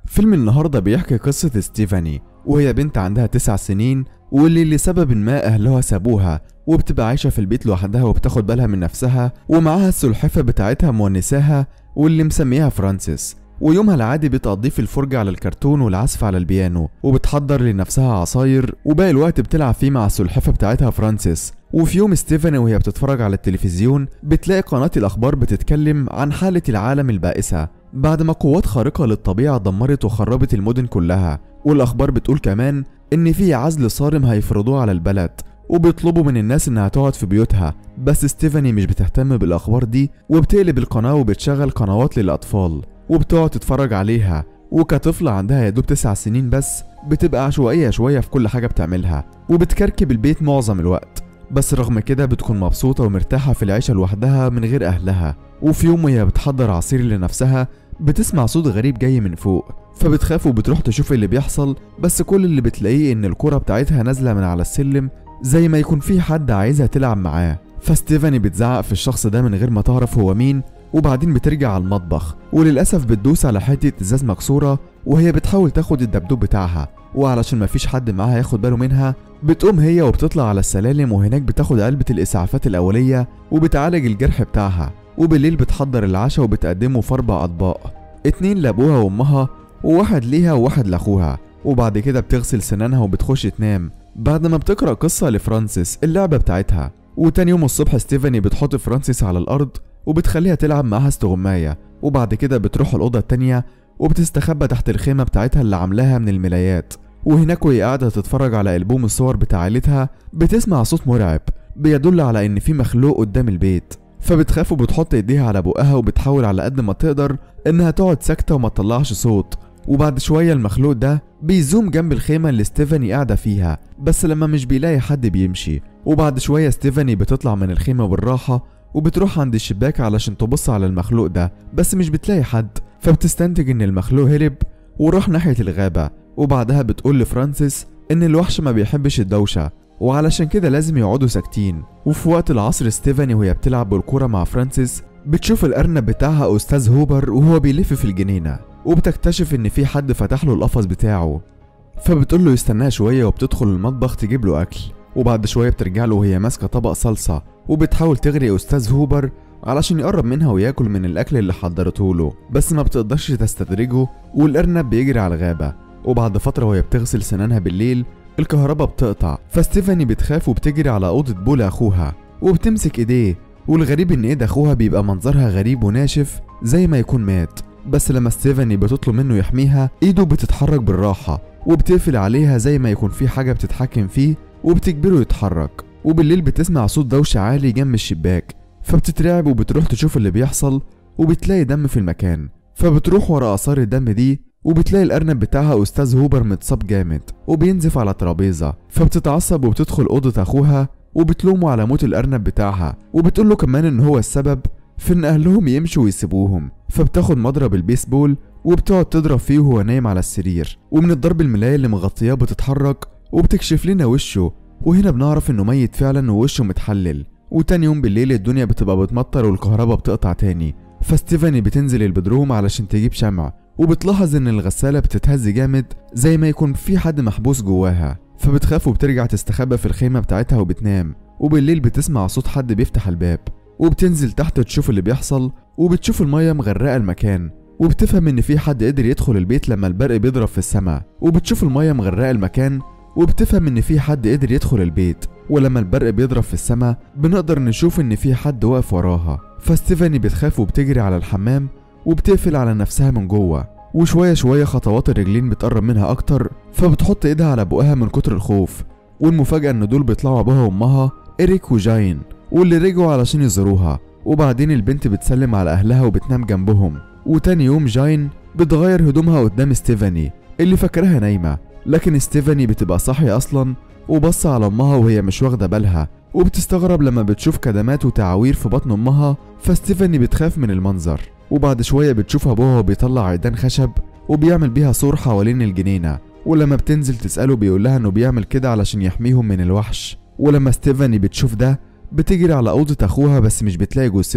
فيلم النهاردة بيحكي قصة ستيفاني وهي بنت عندها تسع سنين واللي لسبب ما أهلها سابوها وبتبقى عايشة في البيت لوحدها وبتاخد بالها من نفسها ومعاها السلحفة بتاعتها مونساها واللي مسميها فرانسيس ويومها العادي بتقضيه في الفرجة على الكرتون والعزف على البيانو وبتحضر لنفسها عصاير وباقي الوقت بتلعب فيه مع السلحفة بتاعتها فرانسيس وفي يوم ستيفاني وهي بتتفرج على التلفزيون بتلاقي قناة الأخبار بتتكلم عن حالة العالم البائسة بعد ما قوات خارقة للطبيعة دمرت وخربت المدن كلها والأخبار بتقول كمان إن في عزل صارم هيفرضوه على البلد وبيطلبوا من الناس انها تقعد في بيوتها بس ستيفاني مش بتهتم بالاخبار دي وبتقلب القناه وبتشغل قنوات للاطفال وبتقعد تتفرج عليها وكطفلة عندها يا دوب تسع سنين بس بتبقى عشوائية شوية في كل حاجة بتعملها وبتكركب البيت معظم الوقت بس رغم كده بتكون مبسوطة ومرتاحة في العيشة لوحدها من غير أهلها وفي يوم وهي بتحضر عصير لنفسها بتسمع صوت غريب جاي من فوق فبتخاف وبتروح تشوف اللي بيحصل بس كل اللي بتلاقيه ان الكرة بتاعتها نازلة من على السلم زي ما يكون في حد عايزها تلعب معاه فستيفاني بتزعق في الشخص ده من غير ما تعرف هو مين وبعدين بترجع على المطبخ وللأسف بتدوس على حتة ازاز مكسورة وهي بتحاول تاخد الدبدوب بتاعها وعلشان مفيش حد معاها ياخد باله منها بتقوم هي وبتطلع على السلالم وهناك بتاخد علبة الإسعافات الأولية وبتعالج الجرح بتاعها وبالليل بتحضر العشاء وبتقدمه في أربع أطباق اتنين لأبوها وأمها وواحد ليها وواحد لأخوها وبعد كده بتغسل سنانها وبتخش تنام بعد ما بتقرأ قصة لفرانسيس اللعبة بتاعتها وتاني يوم الصبح ستيفاني بتحط فرانسيس على الأرض وبتخليها تلعب معاها استغماية وبعد كده بتروح الأوضة التانية وبتستخبى تحت الخيمة بتاعتها اللي عاملاها من الملايات وهناك وهي قاعدة تتفرج على ألبوم الصور بتاع عيلتها بتسمع صوت مرعب بيدل على إن في مخلوق قدام البيت فبتخاف وبتحط ايديها على بقها وبتحاول على قد ما تقدر انها تقعد ساكتة وما تطلعش صوت وبعد شوية المخلوق ده بيزوم جنب الخيمة اللي ستيفاني قاعدة فيها بس لما مش بيلاقي حد بيمشي وبعد شوية ستيفاني بتطلع من الخيمة بالراحة وبتروح عند الشباك علشان تبص على المخلوق ده بس مش بتلاقي حد فبتستنتج ان المخلوق هرب وراح ناحية الغابة وبعدها بتقول لفرانسيس ان الوحش ما بيحبش الدوشة وعلشان كده لازم يقعدوا ساكتين وفي وقت العصر ستيفاني وهي بتلعب بالكورة مع فرانسيس بتشوف الأرنب بتاعها أستاذ هوبر وهو بيلف في الجنينة وبتكتشف إن في حد فتح له القفص بتاعه فبتقول له يستناها شوية وبتدخل المطبخ تجيب له أكل وبعد شوية بترجع له وهي ماسكة طبق صلصة وبتحاول تغري أستاذ هوبر علشان يقرب منها وياكل من الأكل اللي حضرته له بس ما بتقدرش تستدرجه والأرنب بيجري على الغابة وبعد فترة وهي بتغسل سنانها بالليل الكهرباء بتقطع فستيفاني بتخاف وبتجري على أوضة بول أخوها وبتمسك إيديه والغريب إن إيد أخوها بيبقى منظرها غريب وناشف زي ما يكون مات بس لما ستيفاني بتطلب منه يحميها إيده بتتحرك بالراحة وبتقفل عليها زي ما يكون في حاجة بتتحكم فيه وبتجبره يتحرك وبالليل بتسمع صوت دوشة عالي جنب الشباك فبتترعب وبتروح تشوف اللي بيحصل وبتلاقي دم في المكان فبتروح ورا آثار الدم دي وبتلاقي الأرنب بتاعها أستاذ هوبر متصاب جامد وبينزف على ترابيزة فبتتعصب وبتدخل أوضة أخوها وبتلومه على موت الأرنب بتاعها وبتقول له كمان إن هو السبب في إن أهلهم يمشوا ويسيبوهم فبتاخد مضرب البيسبول وبتقعد تضرب فيه وهو نايم على السرير ومن الضرب الملاية اللي مغطياه بتتحرك وبتكشف لنا وشه وهنا بنعرف إنه ميت فعلا ووشه متحلل وتاني يوم بالليل الدنيا بتبقى بتمطر والكهرباء بتقطع تاني فستيفاني بتنزل البدروم علشان تجيب شمع وبتلاحظ ان الغسالة بتتهز جامد زي ما يكون في حد محبوس جواها فبتخاف وبترجع تستخبى في الخيمة بتاعتها وبتنام وبالليل بتسمع صوت حد بيفتح الباب وبتنزل تحت تشوف اللي بيحصل وبتشوف المية مغرقة المكان وبتفهم ان في حد قدر يدخل البيت لما البرق بيضرب في السماء وبتشوف المية مغرقة المكان وبتفهم ان في حد قدر يدخل البيت ولما البرق بيضرب في السماء بنقدر نشوف ان في حد واقف وراها فستيفاني بتخاف وبتجري على الحمام وبتقفل على نفسها من جوه وشوية شوية خطوات الرجلين بتقرب منها أكتر فبتحط إيدها على بقها من كتر الخوف والمفاجأة إن دول بيطلعوا أبوها وأمها إريك وجاين واللي رجعوا علشان يزوروها وبعدين البنت بتسلم على أهلها وبتنام جنبهم وتاني يوم جاين بتغير هدومها قدام ستيفاني اللي فاكراها نايمة لكن ستيفاني بتبقى صاحية أصلا وبص على أمها وهي مش واخدة بالها وبتستغرب لما بتشوف كدمات وتعاوير في بطن أمها فستيفاني بتخاف من المنظر وبعد شوية بتشوف أبوها بيطلع عيدان خشب وبيعمل بيها سور حوالين الجنينة ولما بتنزل تسأله بيقولها إنه بيعمل كده علشان يحميهم من الوحش ولما ستيفاني بتشوف ده بتجري على أوضة أخوها بس مش بتلاقي جثته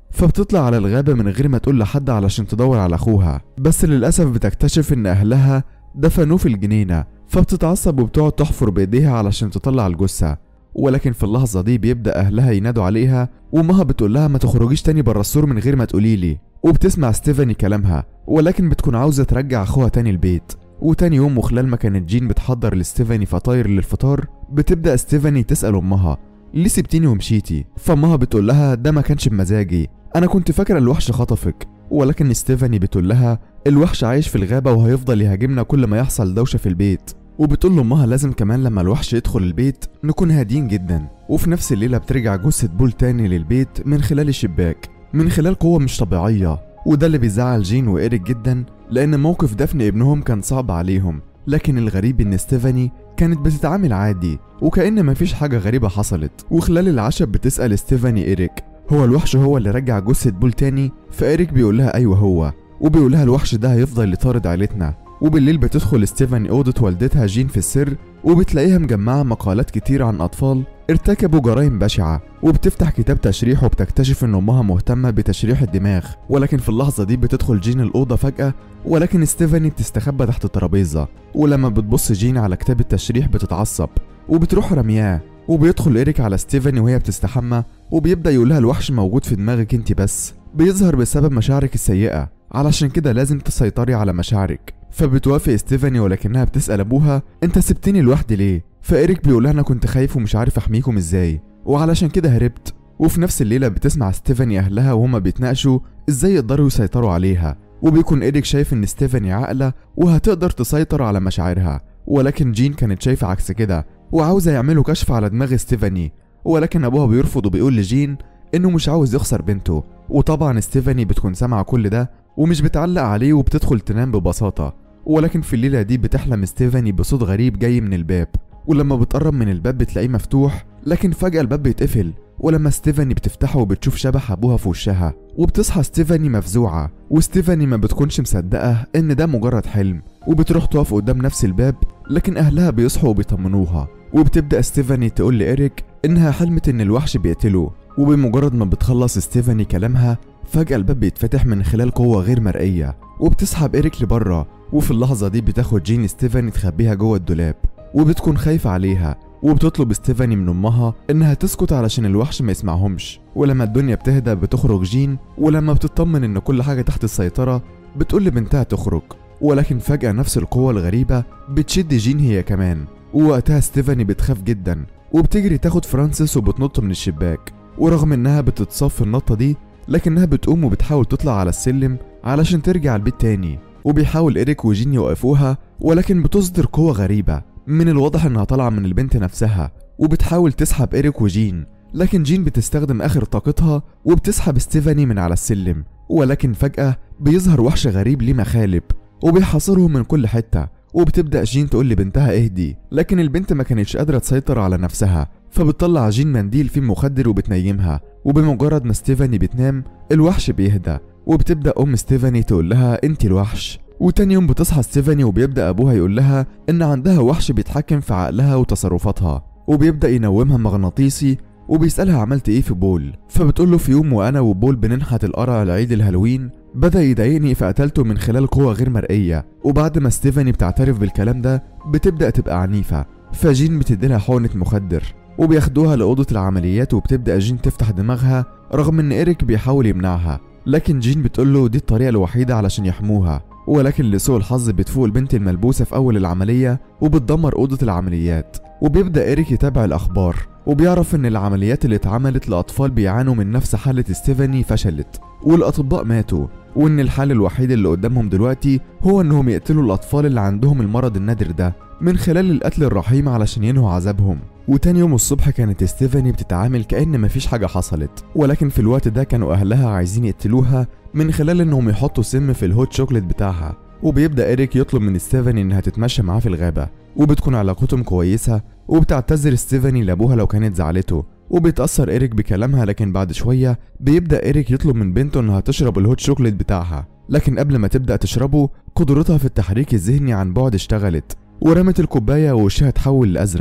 فبتطلع على الغابة من غير ما تقول لحد علشان تدور على أخوها بس للأسف بتكتشف إن أهلها دفنوه في الجنينة فبتتعصب وبتقعد تحفر بإيديها علشان تطلع الجثة ولكن في اللحظة دي بيبدأ أهلها ينادوا عليها وأمها بتقول لها ما تخرجيش تاني بره السور من غير ما تقولي لي وبتسمع ستيفاني كلامها ولكن بتكون عاوزة ترجع أخوها تاني البيت وتاني يوم وخلال ما كانت جين بتحضر لستيفاني فطاير للفطار بتبدأ ستيفاني تسأل أمها ليه سبتيني ومشيتي فأمها بتقول لها ده ما كانش بمزاجي أنا كنت فاكرة الوحش خطفك ولكن ستيفاني بتقول لها الوحش عايش في الغابة وهيفضل يهاجمنا كل ما يحصل دوشة في البيت وبتقول لأمها لازم كمان لما الوحش يدخل البيت نكون هاديين جدا وفي نفس الليلة بترجع جثة بول تاني للبيت من خلال الشباك من خلال قوة مش طبيعية وده اللي بيزعل جين وإيريك جدا لأن موقف دفن ابنهم كان صعب عليهم لكن الغريب إن ستيفاني كانت بتتعامل عادي وكأن مفيش حاجة غريبة حصلت وخلال العشاء بتسأل ستيفاني إيريك هو الوحش هو اللي رجع جثة بول تاني فإيريك بيقول لها أيوه هو وبيقول لها الوحش ده هيفضل يطارد عيلتنا وبالليل بتدخل ستيفاني أوضة والدتها جين في السر وبتلاقيها مجمعة مقالات كتير عن أطفال ارتكبوا جرائم بشعة وبتفتح كتاب تشريح وبتكتشف إن أمها مهتمة بتشريح الدماغ ولكن في اللحظة دي بتدخل جين الأوضة فجأة ولكن ستيفاني بتستخبى تحت الترابيزة ولما بتبص جين على كتاب التشريح بتتعصب وبتروح رمياه وبيدخل إيريك على ستيفاني وهي بتستحمى وبيبدأ يقول لها الوحش موجود في دماغك انت بس بيظهر بسبب مشاعرك السيئة علشان كده لازم تسيطري على مشاعرك فبتوافق ستيفاني ولكنها بتسأل أبوها أنت سبتني لوحدي ليه؟ فإيريك بيقولها أنا كنت خايف ومش عارف أحميكم إزاي وعلشان كده هربت وفي نفس الليلة بتسمع ستيفاني أهلها وهما بيتناقشوا إزاي يقدروا يسيطروا عليها وبيكون إيريك شايف إن ستيفاني عاقلة وهتقدر تسيطر على مشاعرها ولكن جين كانت شايفة عكس كده وعاوزة يعملوا كشف على دماغ ستيفاني ولكن أبوها بيرفض وبيقول لجين إنه مش عاوز يخسر بنته وطبعا ستيفاني بتكون سامعة كل ده ومش بتعلق عليه وبتدخل تنام ببساطة ولكن في الليلة دي بتحلم ستيفاني بصوت غريب جاي من الباب ولما بتقرب من الباب بتلاقيه مفتوح لكن فجأة الباب بيتقفل ولما ستيفاني بتفتحه وبتشوف شبح أبوها في وشها وبتصحى ستيفاني مفزوعة وستيفاني ما بتكونش مصدقة إن ده مجرد حلم وبتروح تقف قدام نفس الباب لكن أهلها بيصحوا وبيطمنوها وبتبدأ ستيفاني تقول لإيريك إنها حلمت إن الوحش بيقتله وبمجرد ما بتخلص ستيفاني كلامها فجأة الباب بيتفتح من خلال قوة غير مرئية وبتسحب إيريك لبره وفي اللحظة دي بتاخد جين ستيفاني تخبيها جوه الدولاب وبتكون خايفة عليها وبتطلب ستيفاني من أمها إنها تسكت علشان الوحش ما يسمعهمش ولما الدنيا بتهدى بتخرج جين ولما بتطمن إن كل حاجة تحت السيطرة بتقول لبنتها تخرج ولكن فجأة نفس القوة الغريبة بتشد جين هي كمان ووقتها ستيفاني بتخاف جدا وبتجري تاخد فرانسيس وبتنط من الشباك ورغم إنها بتتصاب في النطة دي لكنها بتقوم وبتحاول تطلع على السلم علشان ترجع البيت تاني وبيحاول إيريك وجين يوقفوها ولكن بتصدر قوة غريبة من الواضح إنها طالعة من البنت نفسها وبتحاول تسحب إيريك وجين لكن جين بتستخدم آخر طاقتها وبتسحب ستيفاني من على السلم ولكن فجأة بيظهر وحش غريب ليه مخالب وبيحاصرهم من كل حتة وبتبدأ جين تقول لبنتها اهدي لكن البنت ما كانتش قادرة تسيطر على نفسها فبتطلع جين منديل فيه مخدر وبتنيمها وبمجرد ما ستيفاني بتنام الوحش بيهدى وبتبدأ أم ستيفاني تقول لها أنت الوحش وتاني يوم بتصحى ستيفاني وبيبدأ أبوها يقول لها إن عندها وحش بيتحكم في عقلها وتصرفاتها وبيبدأ ينومها مغناطيسي وبيسألها عملت ايه في بول فبتقول له في يوم وانا وبول بننحت القرع لعيد الهالوين بدأ يضايقني فقتلته من خلال قوة غير مرئية وبعد ما ستيفاني بتعترف بالكلام ده بتبدأ تبقى عنيفة فجين بتديلها حقنة مخدر وبياخدوها لأوضة العمليات وبتبدأ جين تفتح دماغها رغم إن إيريك بيحاول يمنعها لكن جين بتقوله دي الطريقة الوحيدة علشان يحموها ولكن لسوء الحظ بتفوق البنت الملبوسة في أول العملية وبتدمر أوضة العمليات وبيبدأ إيريك يتابع الأخبار وبيعرف إن العمليات اللي اتعملت لأطفال بيعانوا من نفس حالة ستيفاني فشلت والأطباء ماتوا وإن الحل الوحيد اللي قدامهم دلوقتي هو إنهم يقتلوا الأطفال اللي عندهم المرض النادر ده من خلال القتل الرحيم علشان ينهوا عذابهم وتاني يوم الصبح كانت ستيفاني بتتعامل كأن مفيش حاجة حصلت ولكن في الوقت ده كانوا أهلها عايزين يقتلوها من خلال إنهم يحطوا سم في الهوت شوكليت بتاعها وبيبدأ إيريك يطلب من ستيفاني إنها تتمشى معاه في الغابة وبتكون علاقتهم كويسة وبتعتذر ستيفاني لأبوها لو كانت زعلته وبيتأثر إيريك بكلامها لكن بعد شوية بيبدأ إيريك يطلب من بنته إنها تشرب الهوت شوكليت بتاعها لكن قبل ما تبدأ تشربه قدرتها في التحريك الذهني عن بعد اشتغلت ورمت الكوباية ووشها اتحول لأزرق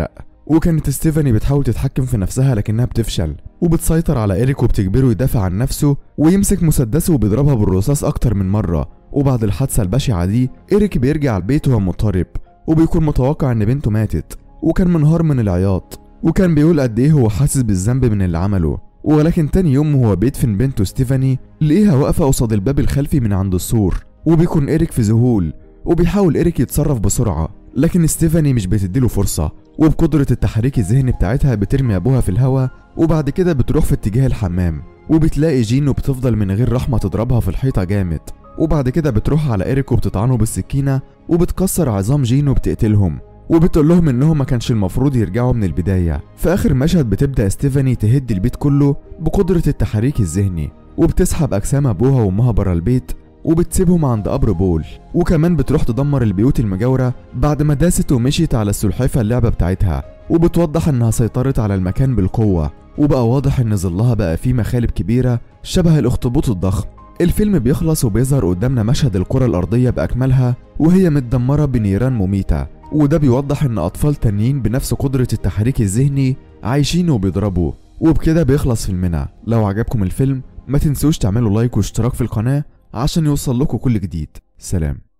وكانت ستيفاني بتحاول تتحكم في نفسها لكنها بتفشل وبتسيطر على إيريك وبتجبره يدافع عن نفسه ويمسك مسدسه وبيضربها بالرصاص أكتر من مرة وبعد الحادثة البشعة دي إيريك بيرجع البيت وهو مضطرب وبيكون متوقع إن بنته ماتت وكان منهار من العياط وكان بيقول قد إيه هو حاسس بالذنب من اللي عمله ولكن تاني يوم وهو بيدفن بنته ستيفاني لقيها واقفة قصاد الباب الخلفي من عند السور وبيكون إيريك في ذهول وبيحاول إيريك يتصرف بسرعة لكن ستيفاني مش بتديله فرصة وبقدرة التحريك الذهني بتاعتها بترمي أبوها في الهواء وبعد كده بتروح في اتجاه الحمام وبتلاقي جين وبتفضل من غير رحمة تضربها في الحيطة جامد وبعد كده بتروح على إيريك وبتطعنه بالسكينة وبتكسر عظام جين وبتقتلهم وبتقول لهم انهم ما كانش المفروض يرجعوا من البداية في اخر مشهد بتبدأ ستيفاني تهد البيت كله بقدرة التحريك الذهني وبتسحب اجسام ابوها وامها برا البيت وبتسيبهم عند قبر بول وكمان بتروح تدمر البيوت المجاورة بعد ما داست ومشيت على السلحفة اللعبة بتاعتها وبتوضح انها سيطرت على المكان بالقوة وبقى واضح ان ظلها بقى فيه مخالب كبيرة شبه الاخطبوط الضخم الفيلم بيخلص وبيظهر قدامنا مشهد الكرة الأرضية بأكملها وهي متدمرة بنيران مميتة وده بيوضح ان اطفال تانيين بنفس قدرة التحريك الذهني عايشين وبيضربوا وبكده بيخلص فيلمنا لو عجبكم الفيلم ما تنسوش تعملوا لايك واشتراك في القناة عشان يوصل لكم كل جديد سلام